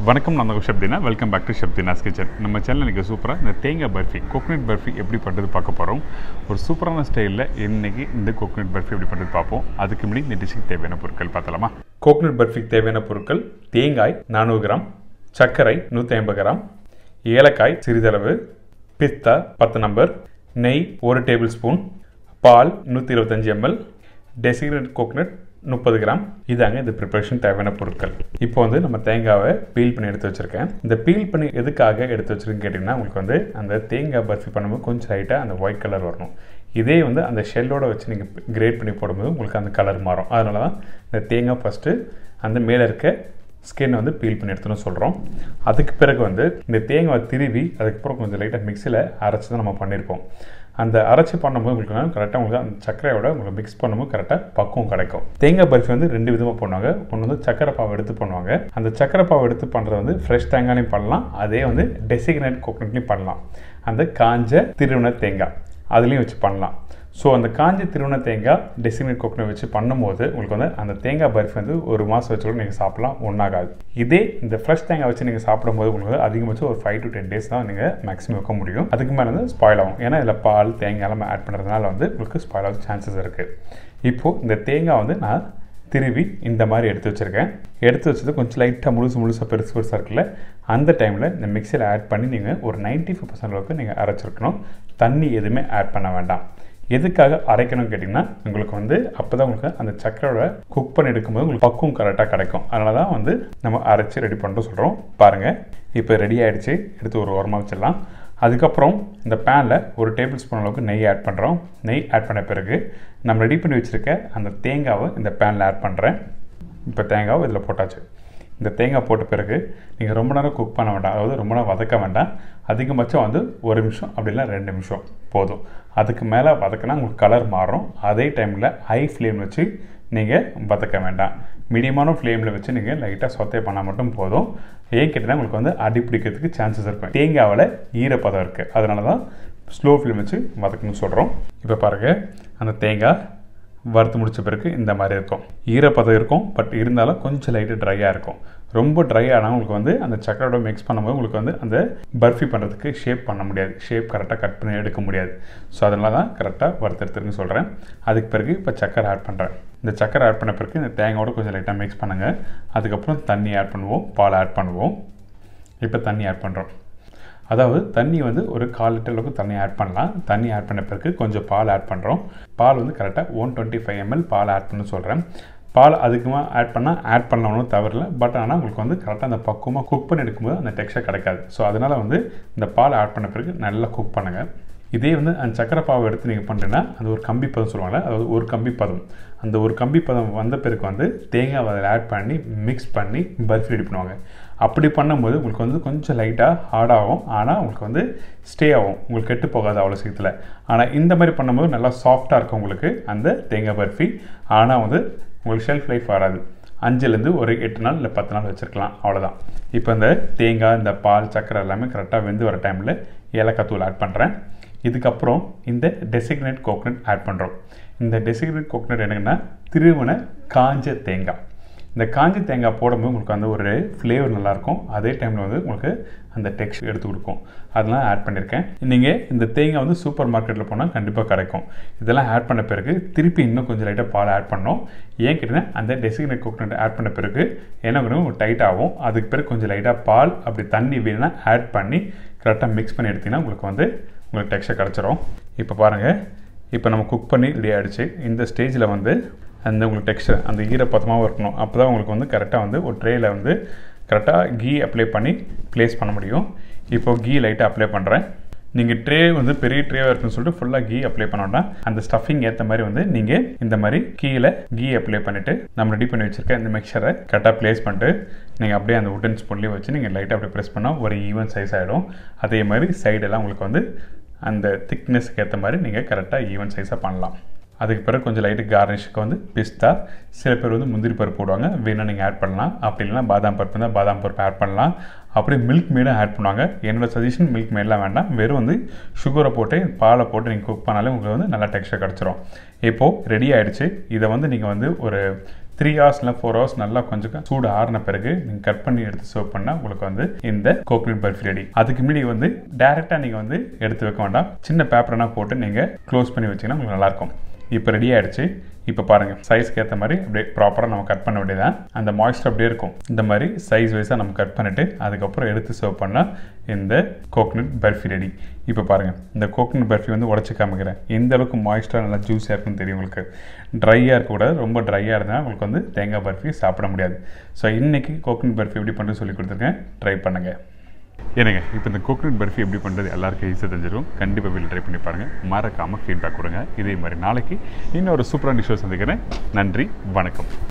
வணக்கம் நான் உங்கள் ஷப்தினா வெல்கம் பேக் டு ஷப்தினாஸ் கிச்சன் நம்ம சேனல் இன்றைக்கி சூப்பராக இந்த தேங்காய் பர்ஃபி கோகனட் பர்ஃபி எப்படி பண்ணுறது பார்க்க போகிறோம் ஒரு சூப்பரான ஸ்டைலில் இன்றைக்கி இந்த கோகனட் பர்ஃபி எப்படி பண்ணுறது பார்ப்போம் அதுக்கு முன்னாடி இந்த டிஷ்ஷுக்கு தேவையான பொருட்கள் பார்த்தலாமா கோகனட் பர்ஃபிக்கு தேவையான பொருட்கள் தேங்காய் நானூறு கிராம் சர்க்கரை நூற்றி ஐம்பது கிராம் ஏலக்காய் சிறிதளவு பிஸ்தா பத்து நம்பர் நெய் ஒரு டேபிள் ஸ்பூன் பால் நூற்றி இருபத்தஞ்சி எம்எல் டெசிக்ரேட் கோகனட் முப்பது கிராம் இதாங்க இந்த ப்ரிப்பரேஷன் தேவையான பொருட்கள் இப்போ வந்து நம்ம தேங்காவை பீல் பண்ணி எடுத்து வச்சுருக்கேன் இந்த பீல் பண்ணி எதுக்காக எடுத்து வச்சிருக்கேன்னு கேட்டிங்கன்னா உங்களுக்கு வந்து அந்த தேங்காய் பர்ஃபி பண்ணும்போது கொஞ்சம் லைட்டாக அந்த ஒயிட் கலர் வரணும் இதே வந்து அந்த ஷெல்லோட வச்சு நீங்கள் கிரேட் பண்ணி போடும்போது உங்களுக்கு அந்த கலர் மாறும் அதனால தான் இந்த தேங்காய் ஃபஸ்ட்டு அந்த மேலே இருக்க ஸ்கின் வந்து பீல் பண்ணி எடுத்துன்னு சொல்கிறோம் அதுக்கு பிறகு வந்து இந்த தேங்காய் திருவி அதுக்கப்புறம் கொஞ்சம் லைட்டாக மிக்சியில் அரைச்சி தான் நம்ம பண்ணியிருப்போம் அந்த அரைச்சி பண்ணும்போது உங்களுக்கு கரெக்டாக உங்களுக்கு அந்த சர்க்கரையோட உங்களுக்கு மிக்ஸ் பண்ணும்போது கரெக்டாக பக்குவம் கிடைக்கும் தேங்காய் பர்ஃபி வந்து ரெண்டு விதமாக பண்ணுவாங்க ஒன்று வந்து சக்கரை பாவை எடுத்து பண்ணுவாங்க அந்த சக்கரை பாவை எடுத்து பண்ணுறது வந்து ஃப்ரெஷ் தேங்காய்லையும் பண்ணலாம் அதே வந்து டெசிக்னேட் கோகனட்லையும் பண்ணலாம் அந்த காஞ்ச திருவண்ண தேங்காய் அதுலேயும் வச்சு பண்ணலாம் ஸோ அந்த காஞ்சி திருவண்ண தேங்காய் டெசிக்னேட் கோகனட் வச்சு பண்ணும்போது உங்களுக்கு வந்து அந்த தேங்காய் பர்ஃபி வந்து ஒரு மாதம் வச்சு கூட நீங்கள் சாப்பிடலாம் ஒன்றாகாது இதே இந்த ஃப்ரெஷ் தேங்காய் வச்சு நீங்கள் சாப்பிடும்போது உங்களுக்கு வந்து அதிகபட்சம் ஒரு ஃபைவ் டு டென் டேஸ் தான் நீங்கள் மேக்ஸிமம் வைக்க முடியும் அதுக்கு மேலே வந்து ஸ்பாயில் ஆகும் ஏன்னா இதில் பால் தேங்காய் எல்லாம் ஆட் பண்ணுறதுனால வந்து உங்களுக்கு ஸ்பாயில் ஆக சான்சஸ் இருக்குது இப்போது இந்த தேங்காய் வந்து நான் திருவி இந்த மாதிரி எடுத்து வச்சுருக்கேன் எடுத்து வச்சது கொஞ்சம் லைட்டாக முழுசு முழுசாக பெருசு பெருசாக இருக்குல்ல அந்த டைமில் இந்த மிக்சியில் ஆட் பண்ணி நீங்கள் ஒரு நைன்ட்டி ஃபைவ் பர்சன்ட் அளவுக்கு நீங்கள் அரைச்சிருக்கணும் தண்ணி எதுவுமே ஆட் பண்ண வேண்டாம் எதுக்காக அரைக்கணும்னு கேட்டிங்கன்னா உங்களுக்கு வந்து அப்போ தான் உங்களுக்கு அந்த சக்கரோட குக் பண்ணி எடுக்கும்போது உங்களுக்கு பக்குவம் கரெக்டாக கிடைக்கும் அதனால தான் வந்து நம்ம அரைச்சி ரெடி பண்ணிட்டு சொல்கிறோம் பாருங்கள் இப்போ ரெடி ஆகிடுச்சு எடுத்து ஒரு ஓரமாக வச்சிடலாம் அதுக்கப்புறம் இந்த பேனில் ஒரு டேபிள் ஸ்பூன் அளவுக்கு நெய் ஆட் பண்ணுறோம் நெய் ஆட் பண்ண பிறகு நம்ம ரெடி பண்ணி வச்சுருக்க அந்த தேங்காவை இந்த பேனில் ஆட் பண்ணுறேன் இப்போ தேங்காவை இதில் போட்டாச்சு இந்த தேங்காய் போட்ட பிறகு நீங்கள் ரொம்ப நேரம் குக் பண்ண வேண்டாம் அதாவது ரொம்ப நேரம் வதக்க வேண்டாம் அதிகபட்சம் வந்து ஒரு நிமிஷம் அப்படின்னா ரெண்டு நிமிஷம் போதும் அதுக்கு மேலே வதக்கினா உங்களுக்கு கலர் மாறும் அதே டைமில் ஹை ஃப்ளேம் வச்சு நீங்கள் வதக்க வேண்டாம் மீடியமான ஃப்ளேமில் வச்சு நீங்கள் லைட்டாக சொத்தை பண்ணால் மட்டும் போதும் ஏன் கேட்டிங்கன்னா உங்களுக்கு வந்து அடி பிடிக்கிறதுக்கு சான்சஸ் இருக்கும் தேங்காவில் ஈரப்பதம் இருக்குது அதனால தான் ஸ்லோ ஃப்ளேம் வச்சு வதக்கணும்னு சொல்கிறோம் இப்போ பாருங்கள் அந்த தேங்காய் வறுத்து முடிச்ச பிறகு இந்த மாதிரி இருக்கும் ஈரப்பதம் இருக்கும் பட் இருந்தாலும் கொஞ்சம் லைட்டு ட்ரையாக இருக்கும் ரொம்ப ட்ரை ஆனால் உங்களுக்கு வந்து அந்த சக்கரோட மிக்ஸ் பண்ணும்போது உங்களுக்கு வந்து அந்த பர்ஃபி பண்ணுறதுக்கு ஷேப் பண்ண முடியாது ஷேப் கரெக்டாக கட் பண்ணி எடுக்க முடியாது ஸோ அதனால தான் கரெக்டாக வறுத்தெடுத்துருன்னு சொல்கிறேன் அதுக்கு பிறகு இப்போ சக்கரை ஆட் பண்ணுறேன் இந்த சக்கரை ஆட் பண்ண பிறகு இந்த தேங்காயோட கொஞ்சம் லைட்டாக மிக்ஸ் பண்ணுங்கள் அதுக்கப்புறம் தண்ணி ஆட் பண்ணுவோம் பால் ஆட் பண்ணுவோம் இப்போ தண்ணி ஆட் பண்ணுறோம் அதாவது தண்ணி வந்து ஒரு கால் லிட்டர் அளவுக்கு தண்ணி ஆட் பண்ணலாம் தண்ணி ஆட் பண்ண பிறகு கொஞ்சம் பால் ஆட் பண்ணுறோம் பால் வந்து கரெக்டாக ஒன் டுவெண்ட்டி ஃபைவ் எம்எல் பால் ஆட் பண்ண சொல்கிறேன் பால் அதுக்குமா ஆட் பண்ணால் ஆட் பண்ணலாம் ஒன்றும் தவறில்ல பட் ஆனால் உங்களுக்கு வந்து கரெக்டாக அந்த பக்குவமாக குக் பண்ணி எடுக்கும்போது அந்த டெக்ஸ்டர் கிடைக்காது ஸோ அதனால் வந்து இந்த பால் ஆட் பண்ண பிறகு நல்லா குக் பண்ணுங்கள் இதே வந்து அந்த சக்கரை பாவை எடுத்து நீங்கள் பண்ணுறீங்கன்னா அது ஒரு கம்பி பதம் சொல்லுவாங்க அதாவது ஒரு கம்பி பதம் அந்த ஒரு கம்பி பதம் வந்த பிறகு வந்து தேங்காய் அதில் ஆட் பண்ணி மிக்ஸ் பண்ணி பர்ஃபி ரெடி பண்ணுவாங்க அப்படி பண்ணும்போது உங்களுக்கு வந்து கொஞ்சம் லைட்டாக ஹார்டாகும் ஆனால் உங்களுக்கு வந்து ஸ்டே ஆகும் உங்களுக்கு கெட்டு போகாது அவ்வளோ சீக்கிரத்தில் ஆனால் இந்த மாதிரி பண்ணும்போது நல்லா சாஃப்டாக இருக்கும் உங்களுக்கு அந்த தேங்காய் பர்ஃபி ஆனால் வந்து உங்களுக்கு ஷெல்ஃப் லைஃப் வராது அஞ்சுலேருந்து ஒரு எட்டு நாள் இல்லை பத்து நாள் வச்சுருக்கலாம் அவ்வளோதான் இப்போ இந்த தேங்காய் இந்த பால் சக்கரை எல்லாமே கரெக்டாக வெந்து வர டைமில் ஏலக்காய் தூள் ஆட் பண்ணுறேன் இதுக்கப்புறம் இந்த டெசிக்னேட் கோகனட் ஆட் பண்ணுறோம் இந்த டெசிக்னேட் கோகனட் என்னங்கன்னா திருவன காஞ்ச தேங்காய் இந்த காஞ்ச தேங்காய் போடும்போது உங்களுக்கு வந்து ஒரு ஃப்ளேவர் நல்லாயிருக்கும் அதே டைமில் வந்து உங்களுக்கு அந்த டெக்ஸ்ட் எடுத்து கொடுக்கும் அதெல்லாம் ஆட் பண்ணியிருக்கேன் நீங்கள் இந்த தேங்காய் வந்து சூப்பர் மார்க்கெட்டில் போனால் கண்டிப்பாக கிடைக்கும் இதெல்லாம் ஆட் பண்ண பிறகு திருப்பி இன்னும் கொஞ்சம் லைட்டாக பால் ஆட் பண்ணோம் ஏன் கேட்டிங்கன்னா அந்த டெசிக்னேட் கோகனட் ஆட் பண்ண பிறகு என்ன பண்ணும் டைட் ஆகும் அதுக்கு பிறகு கொஞ்சம் லைட்டாக பால் அப்படி தண்ணி வேணும்னா ஆட் பண்ணி கரெக்டாக மிக்ஸ் பண்ணி எடுத்திங்கன்னா உங்களுக்கு வந்து உங்களுக்கு டெக்ஸ்டர் கிடச்சிரும் இப்போ பாருங்கள் இப்போ நம்ம குக் பண்ணி ரெடி ஆகிடுச்சு இந்த ஸ்டேஜில் வந்து அந்த உங்களுக்கு டெக்ஸ்டர் அந்த ஈரப்பதமாகவும் இருக்கணும் அப்போ தான் உங்களுக்கு வந்து கரெக்டாக வந்து ஒரு ட்ரேயில் வந்து கரெக்டாக கீ அப்ளை பண்ணி ப்ளேஸ் பண்ண முடியும் இப்போ கீ லைட்டாக அப்ளை பண்ணுறேன் நீங்கள் ட்ரே வந்து பெரிய ட்ரேவாக இருக்குன்னு சொல்லிட்டு ஃபுல்லாக கீ அப்ளை பண்ணோன்னா அந்த ஸ்டஃபிங் ஏற்ற மாதிரி வந்து நீங்கள் இந்த மாதிரி கீழே கீ அப்ளை பண்ணிவிட்டு நம்ம ரெடி பண்ணி வச்சுருக்க இந்த மிக்சரை கரெக்டாக ப்ளேஸ் பண்ணிட்டு நீங்கள் அப்படியே அந்த உட்டன் ஸ்பூன்லேயே வச்சு நீங்கள் லைட்டாக அப்படியே ப்ரெஸ் பண்ணால் ஒரு ஈவன் சைஸ் ஆகிடும் அதே மாதிரி சைடெல்லாம் உங்களுக்கு வந்து அந்த திக்னஸ்க்கு ஏற்ற மாதிரி நீங்கள் கரெக்டாக ஈவன் சைஸாக பண்ணலாம் அதுக்கு பிறகு கொஞ்சம் லைட்டு கார்னிஷ்க்கு வந்து பிஸ்தா சில பேர் வந்து முந்திரி பருப்பு போடுவாங்க வேணால் நீங்கள் ஆட் பண்ணலாம் அப்படி இல்லைனா பாதாம் பருப்பு இருந்தால் பாதாம் பருப்பு ஆட் பண்ணலாம் அப்படியே மில்க் மேடும் ஆட் பண்ணுவாங்க என்னோட சஜஷன் மில்க் மேட்லாம் வேண்டாம் வெறும் வந்து சுகரை போட்டு பாலை போட்டு நீங்கள் குக் பண்ணாலே உங்களுக்கு வந்து நல்லா டெக்ஸ்டர் கிடச்சிரும் இப்போது ரெடி ஆகிடுச்சு இதை வந்து நீங்கள் வந்து ஒரு த்ரீ ஹவர்ஸ் இல்லை ஃபோர் ஹவர்ஸ் நல்லா கொஞ்சம் சூடு ஆறின பிறகு நீங்கள் கட் பண்ணி எடுத்து சர்வ் பண்ணால் உங்களுக்கு வந்து இந்த கோகனட் பர்ஃபி ரெடி அதுக்கு முன்னாடி வந்து டேரெக்டாக நீங்கள் வந்து எடுத்து வைக்க வேண்டாம் சின்ன பேப்பர்னா போட்டு நீங்கள் க்ளோஸ் பண்ணி வச்சிங்கன்னா உங்களுக்கு நல்லாயிருக்கும் இப்போ ரெடி ஆயிடுச்சு இப்போ பாருங்கள் சைஸ்க்கு ஏற்ற மாதிரி அப்படியே ப்ராப்பராக நம்ம கட் பண்ண வேண்டியதான் அந்த மாய்ஸ்டர் அப்படியே இருக்கும் இந்த மாதிரி சைஸ் வைஸாக நம்ம கட் பண்ணிவிட்டு அதுக்கப்புறம் எடுத்து சர்வ் பண்ணால் இந்த கோகனட் பர்ஃபி ரெடி இப்போ பாருங்கள் இந்த கோகனட் பர்ஃபி வந்து உடச்சி காமிக்கிறேன் எந்த அளவுக்கு மாய்ஸ்டராக நல்லா ஜூஸியாக இருக்குன்னு தெரியும் உங்களுக்கு ட்ரையாக இருக்கக்கூடாது ரொம்ப ட்ரையாக இருந்தால் உங்களுக்கு வந்து தேங்காய் பர்ஃபி சாப்பிட முடியாது ஸோ இன்றைக்கி கோகனட் பர்ஃபி எப்படி பண்ணுறது சொல்லி கொடுத்துருக்கேன் ட்ரை பண்ணுங்கள் ஏனுங்க இப்போ இந்த கோகனட் பர்ஃபி எப்படி பண்ணுறது எல்லாருக்கும் ஈஸியாக தெரிஞ்சிடும் கண்டிப்பாக வீட்டில் ட்ரை பண்ணி பாருங்கள் மறக்காமல் ஃபீட்பேக் கொடுங்க இதே மாதிரி நாளைக்கு இன்னொரு சூப்பரான டிஷ்ஷை சந்திக்கிறேன் நன்றி வணக்கம்